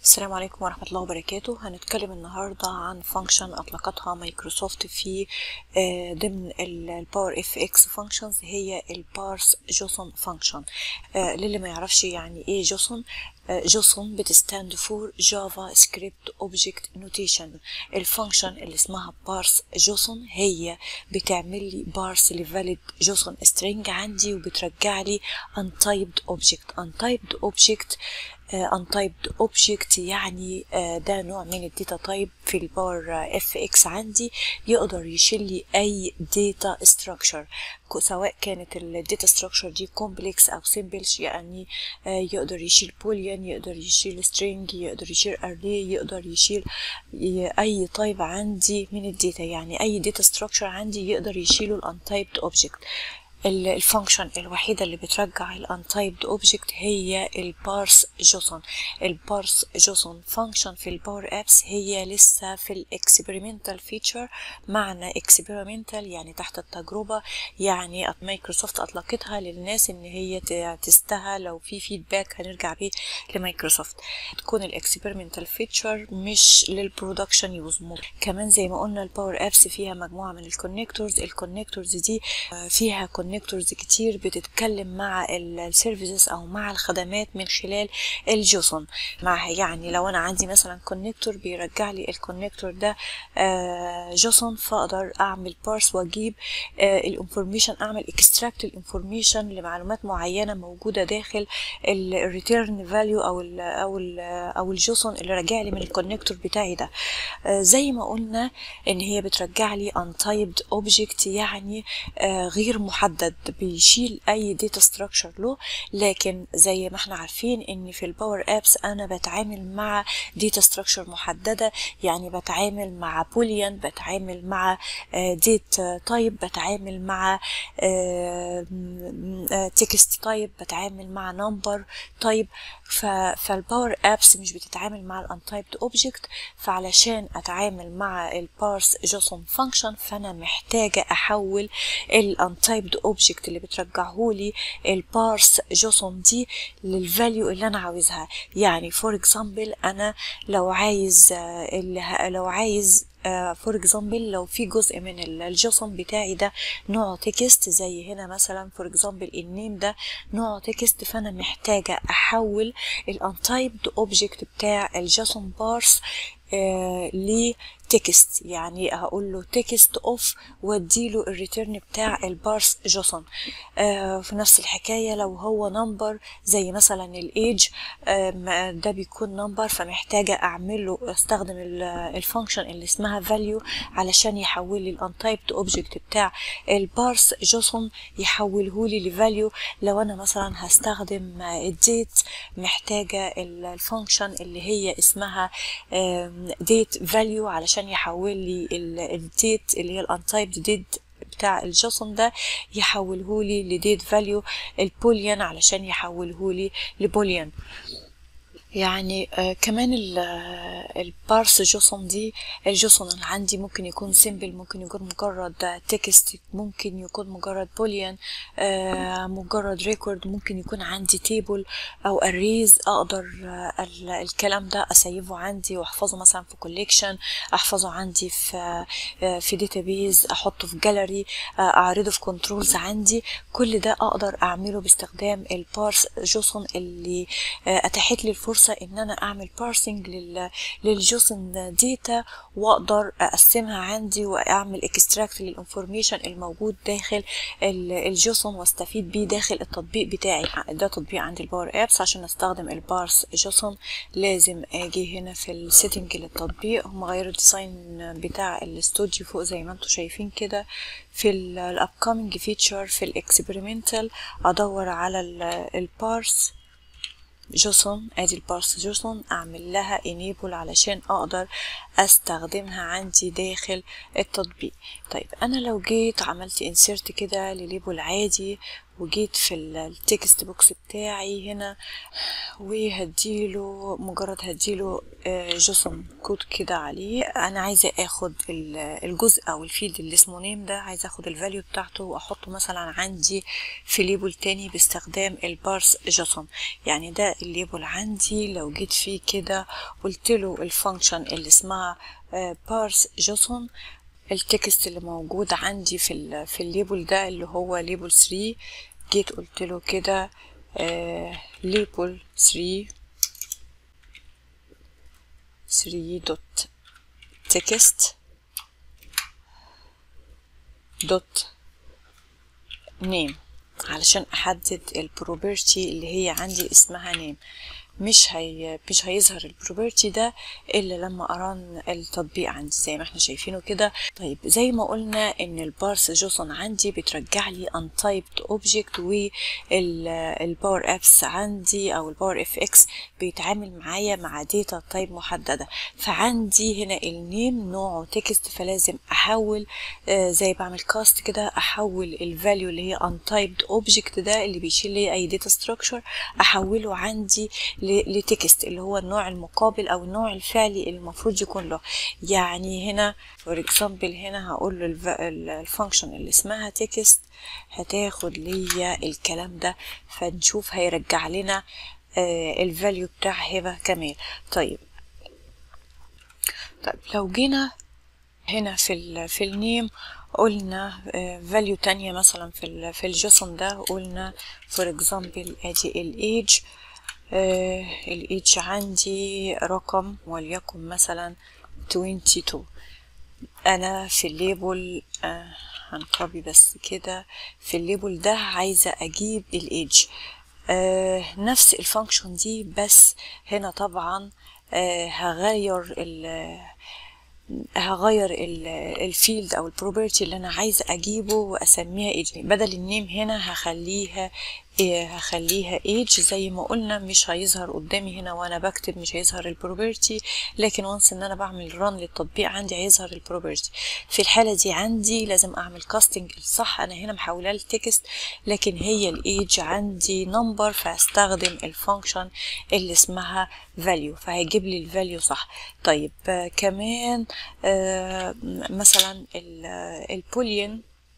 السلام عليكم ورحمة الله وبركاته هنتكلم النهاردة عن فانكشن أطلقتها مايكروسوفت في آه، ضمن الباور اف اكس فانكشنز هي البارس جوسون فانكشن للي ما يعرفش يعني ايه جوسون جوسون بتستاند فور جافا سكريبت اوبجكت نوتيشن الفانكشن اللي اسمها بارس جوسون هي بتعمل لي بارس لفاليد جوسون سترينج عندي وبترجع لي untyped object untyped object untyped object يعني ده نوع من الداتا تايب في الباور اف اكس عندي يقدر يشيل لي اي داتا ستراكشر سواء كانت الداتا ستراكشر دي كومبلكس او سيمبل يعني يقدر يشيل بوليان يقدر يشيل string يقدر يشيل array يقدر يشيل اي تايب عندي من الداتا يعني اي داتا ستراكشر عندي يقدر يشيله الانتايبد اوبجكت الفانكشن الوحيدة اللي بترجع الانتايبد اوبجكت هي البارس جوسون البارس جوسون فانكشن في الباور ابس هي لسه في الاكسبيرمنتال فيتشر معنى اكسبيرمنتال يعني تحت التجربة يعني مايكروسوفت اطلقتها للناس ان هي تستها لو في فيدباك هنرجع بيه لمايكروسوفت تكون الاكسبيرمنتال فيتشر مش للبرودكشن يوز كمان زي ما قلنا الباور ابس فيها مجموعة من الكونكتورز الكونكتورز دي فيها كونكتورز كتير بتتكلم مع السيرفيسز او مع الخدمات من خلال الجوسون مع يعني لو انا عندي مثلا كونكتور بيرجع لي الكونكتور ده جوسون فاقدر اعمل بارس واجيب الانفورميشن اعمل اكستراكت الانفورميشن لمعلومات معينه موجوده داخل الريتيرن فاليو او ال او ال او الجوسون اللي راجع لي من الكونكتور بتاعي ده زي ما قلنا ان هي بترجع لي untyped object يعني غير محدد بيشيل اي داتا ستراكشر له لكن زي ما احنا عارفين ان في الباور ابس انا بتعامل مع داتا ستراكشر محدده يعني بتعامل مع بوليان بتعامل مع ديت تايب بتعامل مع تكست تايب بتعامل مع نمبر تايب فالباور ابس مش بتتعامل مع الانتايبد اوبجكت فعلشان اتعامل مع البارس جوسون فانكشن فانا محتاجه احول الانتايبد اوبجكت اللي بترجعه لي البارس جوسون دي للفاليو اللي انا عاوزها يعني فور اكزامبل انا لو عايز لو عايز فور uh, اكزامبل لو في جزء من الجسم بتاعي ده نوعه تكست زي هنا مثلا فور اكزامبل النيم ده نوعه تكست فانا محتاجه احول الانتايبد اوبجكت بتاع الجسم بارس uh, لتكست يعني هقول له تكست اوف واديله الريتيرن بتاع البارس جوسون آه في نفس الحكايه لو هو نمبر زي مثلا الايج آه ده بيكون نمبر فمحتاجه اعمل له استخدم الفانكشن اللي اسمها فاليو علشان يحول لي الانتايبد اوبجكت بتاع البارس جوسون يحوله لي لفاليو لو انا مثلا هستخدم الديت محتاجه الفانكشن اللي هي اسمها ديت فاليو علشان يحول لي الديت اللي هي الانتايبد ديت بتاع الجسم ده يحوله لي لديت فاليو البوليان علشان يحوله لي لبوليان يعني آه كمان البارس جوسون دي الجوسون اللي عندي ممكن يكون سيمبل ممكن يكون مجرد تكست ممكن يكون مجرد بوليان آه مجرد ريكورد ممكن يكون عندي تيبل او اريز اقدر آه الكلام ده اسيفه عندي واحفظه مثلا في كوليكشن احفظه عندي في آه في داتابيز احطه في جاليري آه اعرضه في كنترولز عندي كل ده اقدر اعمله باستخدام البارس جوسون اللي آه اتاحت لي الفرصه فرصة ان انا اعمل بارسنج للجوسن داتا واقدر اقسمها عندي واعمل اكستراكت للانفورميشن الموجود داخل الجوسن واستفيد بيه داخل التطبيق بتاعي ده تطبيق عندي الباور ابس عشان استخدم البارس جوسن لازم اجي هنا في السيتنج للتطبيق هم غيروا الديزاين بتاع الاستوديو فوق زي ما انتم شايفين كده في الابكامينج فيتشر في الاكسبيرمنتال ادور على البارس جوسون ادي البارس جوسون اعمل لها enable علشان اقدر استخدمها عندي داخل التطبيق طيب انا لو جيت عملت insert كده لليبل عادي وجيت في التكست بوكس بتاعي هنا وهديله مجرد هديله جسم كود كده عليه انا عايزه اخد الجزء او الفيلد اللي اسمه نيم ده عايزه اخد الفاليو بتاعته واحطه مثلا عندي في ليبل تاني باستخدام البارس جسم يعني ده الليبل عندي لو جيت فيه كده قلت له الفانكشن اللي اسمها بارس جسم التكست اللي موجود عندي في ال في الليبل ده اللي هو ليبل 3 جيت قلت له كده ليبل 3 3 دوت تكست دوت نيم علشان احدد البروبرتي اللي هي عندي اسمها نيم مش هي مش هيظهر البروبرتي ده الا لما اران التطبيق عندي زي ما احنا شايفينه كده طيب زي ما قلنا ان البارس جوسون عندي بترجع لي untyped object والباور ابس عندي او الباور اف اكس بيتعامل معايا مع داتا تايب محدده فعندي هنا النيم نوعه تكست فلازم احول آه زي بعمل كاست كده احول الفاليو اللي هي untyped object ده اللي بيشيل لي اي داتا ستراكشر احوله عندي لتكست اللي هو النوع المقابل او النوع الفعلي اللي المفروض يكون له يعني هنا فور اكزامبل هنا هقول له الفانكشن اللي اسمها تكست هتاخد ليا الكلام ده فنشوف هيرجع لنا آه الفاليو بتاع هبه كمال طيب طيب لو جينا هنا في ال في النيم قلنا فاليو تانية مثلا في ال في الجسم ده قلنا فور اكزامبل ادي الايدج الايدج عندي رقم وليكن مثلا 22 انا في الليبل آه هنكوبي بس كده في الليبل ده عايزة اجيب الايدج آه نفس الفانكشن دي بس هنا طبعا آه هغير ال هغير الفيلد او البروبرتي اللي انا عايزه اجيبه واسميها ايج بدل النيم هنا هخليها هخليها ايج زي ما قلنا مش هيظهر قدامي هنا وانا بكتب مش هيظهر البروبرتي لكن وانس ان انا بعمل ران للتطبيق عندي هيظهر البروبرتي في الحاله دي عندي لازم اعمل كاستنج الصح انا هنا محولها لتكست لكن هي الايج عندي نمبر فاستخدم الفانكشن اللي اسمها value فهيجيب لي الفاليو صح طيب آه كمان آه مثلا البولين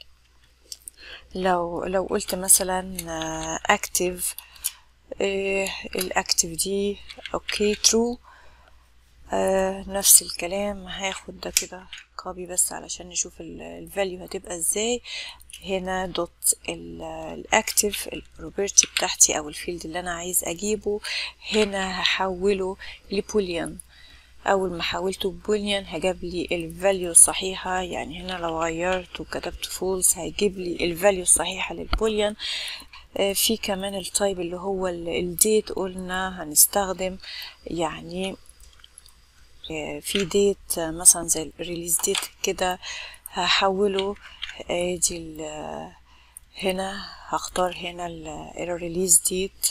لو لو قلت مثلا اكتف الاكتف دي اوكي ترو نفس الكلام هاخد ده كده كوبي بس علشان نشوف الفاليو هتبقى ازاي هنا دوت الاكتف البروبرتي بتاعتي او الفيلد اللي انا عايز اجيبه هنا هحوله لبوليان اول ما حولته بوليان هجاب لي الفاليو الصحيحة يعني هنا لو غيرت وكتبت فولس هيجيب لي الفاليو الصحيحة للبوليان في كمان التايب اللي هو الديت قلنا هنستخدم يعني في ديت مثلا زي الريليز ديت كده هحوله ادي هنا هختار هنا الريليز ديت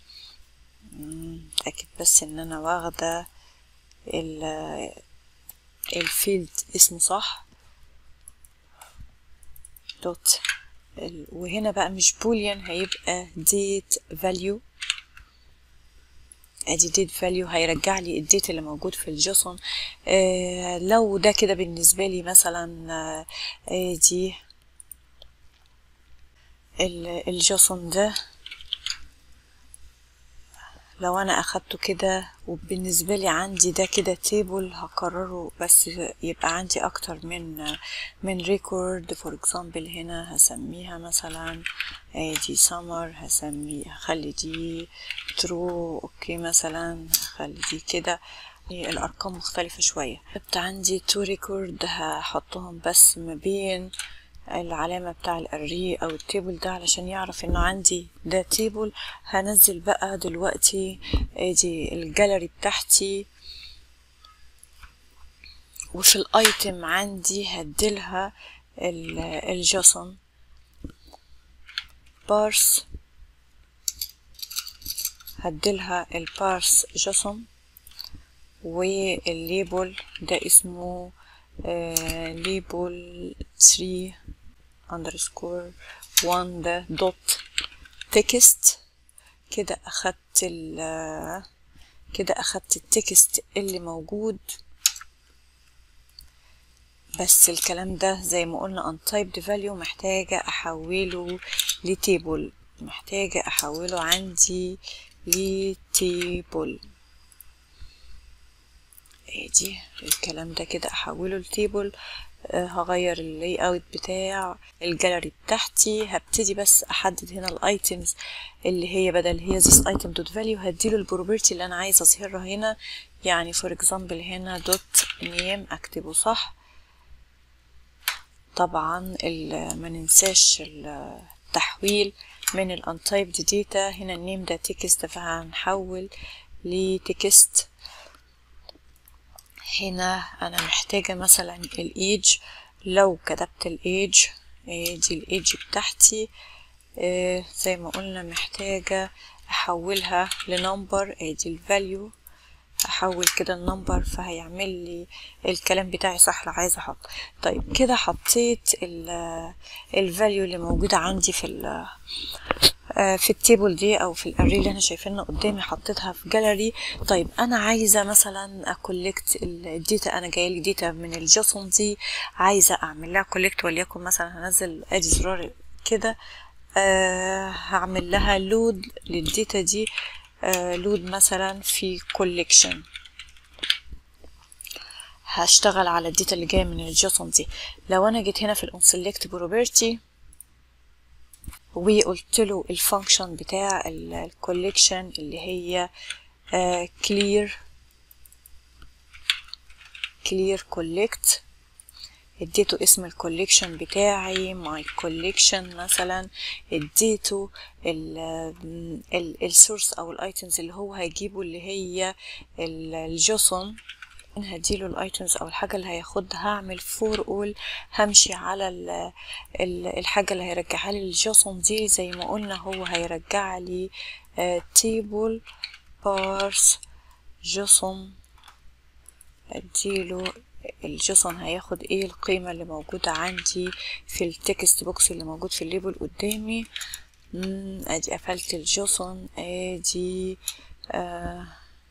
اتاكد بس ان انا واخده الفيلد اسمه صح دوت وهنا بقى مش بوليان هيبقى ديت فاليو ادي ديت فاليو هيرجع لي الديت اللي موجود في الجسم آه لو ده كده بالنسبه لي مثلا آه ادي الجسم ده لو انا اخدته كده وبالنسبه لي عندي ده كده تيبل هكرره بس يبقى عندي اكتر من من ريكورد فور اكزامبل هنا هسميها مثلا دي سمر هسمي هخلي دي ترو اوكي مثلا هخلي دي كده الارقام مختلفه شويه كتبت عندي تو ريكورد هحطهم بس ما بين العلامة بتاع الاري او التيبل ده علشان يعرف انه عندي ده تيبل هنزل بقى دلوقتي دي الجاليري بتاعتي وفي الايتم عندي هديلها الجسم بارس هديلها البارس جسم والليبل ده اسمه ليبل 3 اندرسكور 1 ده دوت تكست كده اخدت ال كده اخدت التكست اللي موجود بس الكلام ده زي ما قلنا untyped value محتاجة احوله لتيبل محتاجة احوله عندي لتيبل ادي الكلام ده كده احوله لتيبل أه هغير اللاي اوت بتاع الجاليري بتاعتي هبتدي بس احدد هنا الايتمز اللي هي بدل هي this item dot value هديله البروبرتي اللي انا عايزه اظهرها هنا يعني فور اكزامبل هنا دوت نيم اكتبه صح طبعا ما ننساش التحويل من الانتايبد داتا هنا النيم ده تكست فهنحول لتكست هنا انا محتاجة مثلا الايج لو كتبت الايج دي الايج بتاعتي زي ما قلنا محتاجة احولها لنمبر ادي الفاليو احول كده النمبر فهيعمل لي الكلام بتاعي صح لو عايزه احط طيب كده حطيت الفاليو اللي موجوده عندي في في التيبل دي او في الاري اللي انا شايفينها قدامي حطيتها في جاليري طيب انا عايزه مثلا اكولكت الداتا انا جايه لي داتا من الجيسون دي عايزه اعمل لها كولكت وليكن مثلا هنزل ادي زرار كده أه هعمل لها لود للداتا دي أه لود مثلا في كوليكشن هشتغل على الداتا اللي جايه من الجيسون دي لو انا جيت هنا في الانسلكت بروبرتي وقلت له الفانكشن بتاع الكوليكشن اللي هي uh, clear clear collect اديته اسم الكوليكشن بتاعي ماي كوليكشن مثلا اديته السورس او الايتمز اللي هو هيجيبه اللي هي الجسم هديله الايتمز او الحاجه اللي هياخدها هعمل فور اول همشي على ال ال الحاجه اللي هيرجعها لي الجسم دي زي ما قلنا هو هيرجع لي تيبل بارس جسم اديله الجسم هياخد ايه القيمه اللي موجوده عندي في التكست بوكس اللي موجود في الليبل قدامي ادي قفلت الجسم ادي آه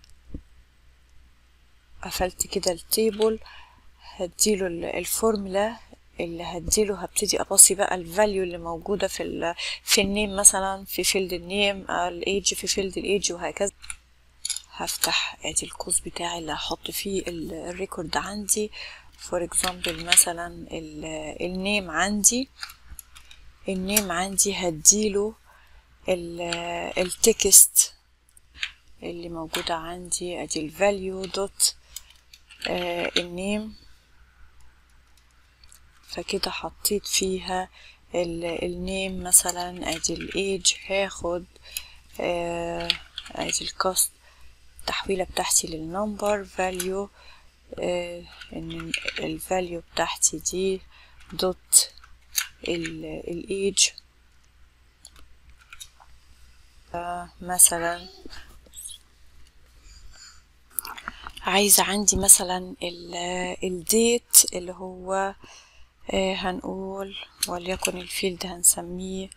قفلت كده التيبل هديله الفورمولا اللي هديله هبتدي ابصي بقى الفاليو اللي موجوده في ال في النيم مثلا في فيلد النيم الايدج في فيلد الايدج وهكذا هفتح ادي القوس بتاعي اللي هحط فيه الريكورد عندي فور اكزامبل مثلا النيم عندي النيم عندي هديله التكست اللي موجودة عندي ادي الفاليو دوت آه النيم فكده حطيت فيها النيم مثلا ادي الايج هاخد آه ادي الكاست التحويلة بتاعتي للنمبر فاليو آه ان الفاليو بتاعتي دي دوت الايج آه مثلا عايزة عندي مثلا الديت اللي هو هنقول وليكن الفيلد هنسميه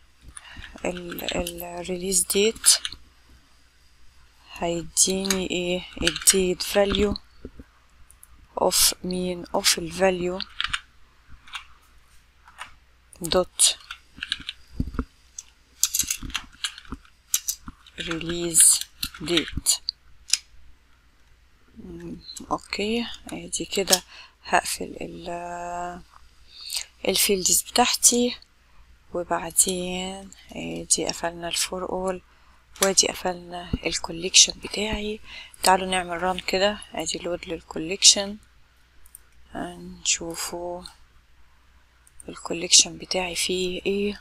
الريليز ديت هيديني ايه الديت فاليو اوف مين اوف الفاليو دوت ريليز ديت اوكي ادي كده هقفل الفيلدز بتاعتي وبعدين ادي قفلنا الفور اول وادي قفلنا الكوليكشن بتاعي تعالوا نعمل ران كده ادي لود للكوليكشن نشوفوا الكوليكشن بتاعي فيه ايه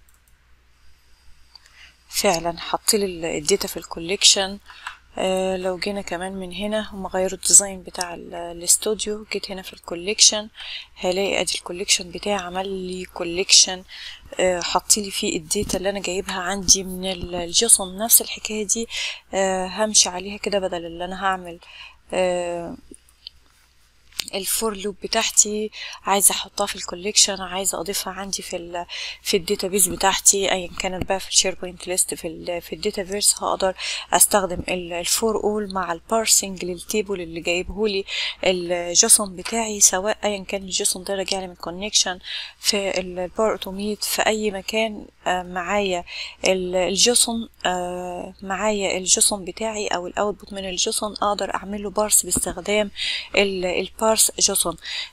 فعلا حطلي الداتا في الكوليكشن آه لو جينا كمان من هنا هم غيروا الديزاين بتاع الاستوديو جيت هنا في الكوليكشن هلاقي ادي الكوليكشن بتاعي عمل لي كوليكشن آه حطلي فيه الداتا اللي انا جايبها عندي من الجسم نفس الحكايه دي آه همشي عليها كده بدل اللي انا هعمل آه الفور لوب بتاعتي عايزه احطها في الكوليكشن عايزه اضيفها عندي في ال في الداتابيز بتاعتي ايا كانت بقى في الشير بوينت ليست في ال في الداتافيرس هقدر استخدم الفور اول مع البارسنج للتيبل اللي جايبهولي الجسم بتاعي سواء ايا كان الجسم ده راجع لي من كونكشن في الباور اوتوميت في اي مكان معايا الجسم معايا الجسم بتاعي او الاوتبوت من الجسم اقدر اعمل له بارس باستخدام البارس جسم